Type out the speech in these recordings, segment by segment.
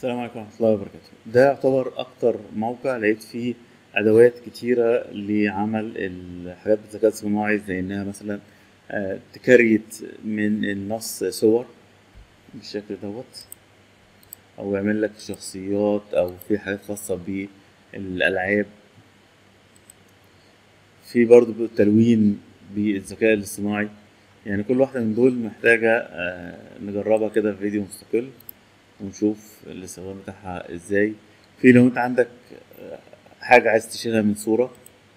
السلام عليكم ورحمة الله وبركاته ده يعتبر أكتر موقع لقيت فيه أدوات كتيرة لعمل الحاجات بالذكاء الصناعي زي إنها مثلا آه، تكريت من النص صور بالشكل دوت أو يعمل لك شخصيات أو في حاجات خاصة بالألعاب في برضه تلوين بالذكاء الاصطناعي يعني كل واحدة من دول محتاجة آه، نجربها كده في فيديو مستقل ونشوف الاستخدام بتاعها ازاي في لو انت عندك آه، حاجة عايز تشيلها من صورة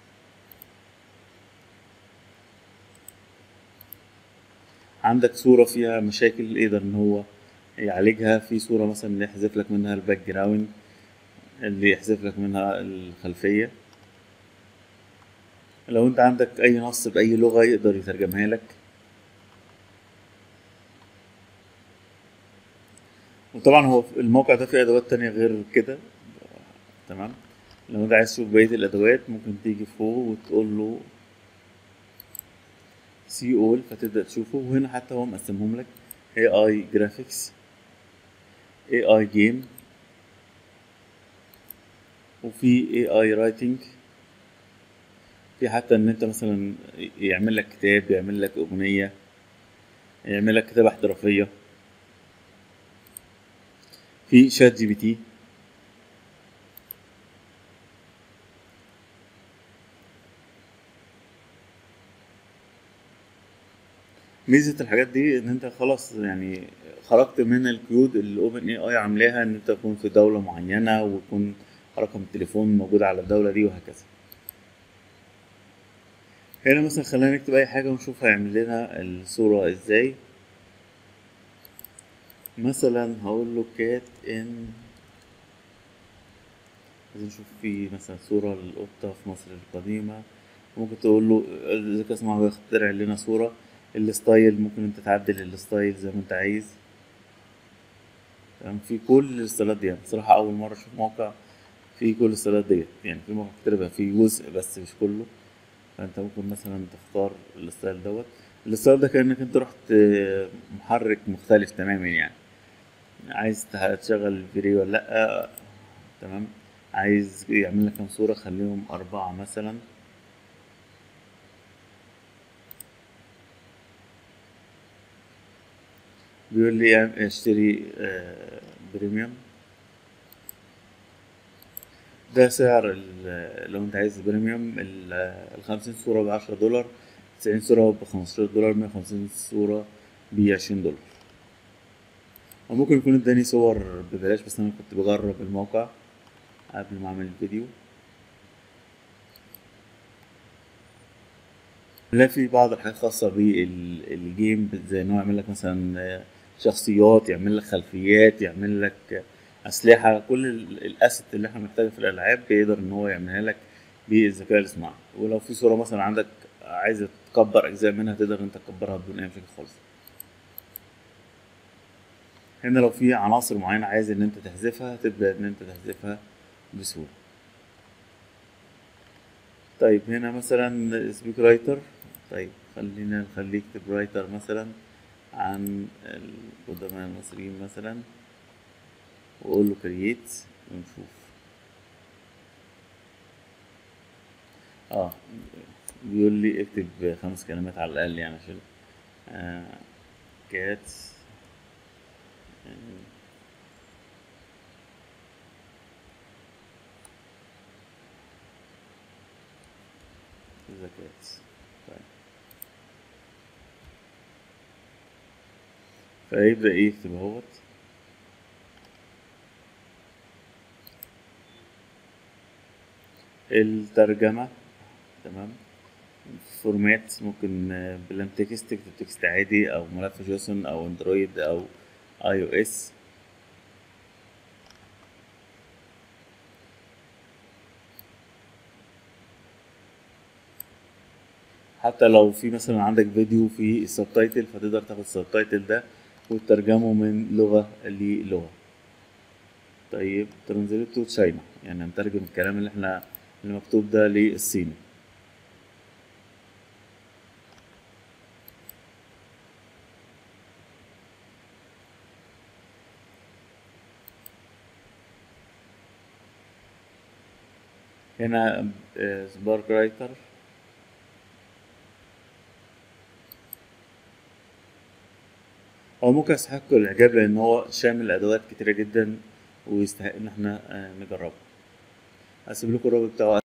عندك صورة فيها مشاكل يقدر ان هو يعالجها في صورة مثلا اللي يحذف لك منها الباك جراوند اللي يحذف لك منها الخلفية لو انت عندك اي نص بأي لغة يقدر يترجمها لك وطبعا هو الموقع ده فيه ادوات تانية غير كده تمام لو انت عايز تشوف بقية الادوات ممكن تيجي فوق وتقول له سي اول فتبدأ تشوفه وهنا حتى هو مقسمهم لك اي اي جرافيكس اي اي جيم وفي اي اي رايتنج في حتى ان انت مثلا يعمل لك كتاب يعمل لك اغنية يعمل لك كتابة احترافية في شات جي بي تي ميزة الحاجات دي ان انت خلاص يعني خرجت من القيود اللي اوبن اي اي عاملاها ان انت تكون في دولة معينة ويكون رقم التليفون موجود على الدولة دي وهكذا هنا مثلا خلينا نكتب اي حاجة ونشوف هيعمل لنا الصورة ازاي مثلا هقول له كات ان عايزين نشوف في مثلا صورة للقطة في مصر القديمة ممكن تقول له الذكاء الصناعي هو يخترع لنا صورة الستايل ممكن انت تعدل الستايل زي ما انت عايز تمام في كل الستايلات دي يعني بصراحة أول مرة أشوف موقع فيه كل الستايلات ديت يعني في موقع كتير بقى فيه جزء بس مش كله فانت ممكن مثلا تختار الستايل دوت الستايل ده كأنك انت رحت محرك مختلف تماما يعني عايز تشغل الفيديو ولا لأ تمام عايز يعمل لك كام صورة خليهم أربعة مثلا بيقول لي اشتري آه، بريميوم ده سعر ال- لو انت عايز بريميوم ال- الخمسين صورة بعشرة دولار تسعين صورة بخمستاشر دولار مية وخمسين صورة بعشرين دولار وممكن يكون اداني صور ببلاش بس انا كنت بجرب الموقع قبل ما اعمل الفيديو لا في بعض الحاجات خاصة بالجيم زي انه يعمل لك مثلا شخصيات يعمل لك خلفيات يعمل لك أسلحة كل ال- الأسيت اللي احنا بنحتاجها في الألعاب بيقدر إن هو يعملها لك بالذكاء الاصطناعي ولو في صورة مثلا عندك عايز تكبر أجزاء منها تقدر إنت تكبرها بدون أي مشاكل خالص هنا لو في عناصر معينة عايز إن أنت تحذفها تبدأ إن أنت تحذفها بسهولة طيب هنا مثلا سبيك رايتر طيب خلينا نخليه يكتب رايتر مثلا عن القدماء المصريين مثلا واقول له كرييت ونشوف اه بيقول لي اكتب خمس كلمات على الاقل يعني عشان آه كات زكاة طيب فيبدأ ايه يكتب اهوت الترجمة تمام فورمات ممكن آه، بلان تكست تكتب تكست عادي او ملف جيسون او اندرويد او اي او اس حتى لو في مثلا عندك فيديو في السبتايتل فتقدر تاخد السبتايتل ده وتترجمه من لغة للغة طيب ترانزليت تو تشاينا يعني هنترجم الكلام اللي احنا اللي مكتوب ده للصيني هنا آه، سبارك رايتر هو ممكن يستحق الإعجاب لأن هو شامل أدوات كتيرة جدا ويستحق إن احنا آه، نجربه هسيب لكم الرابط بتاعه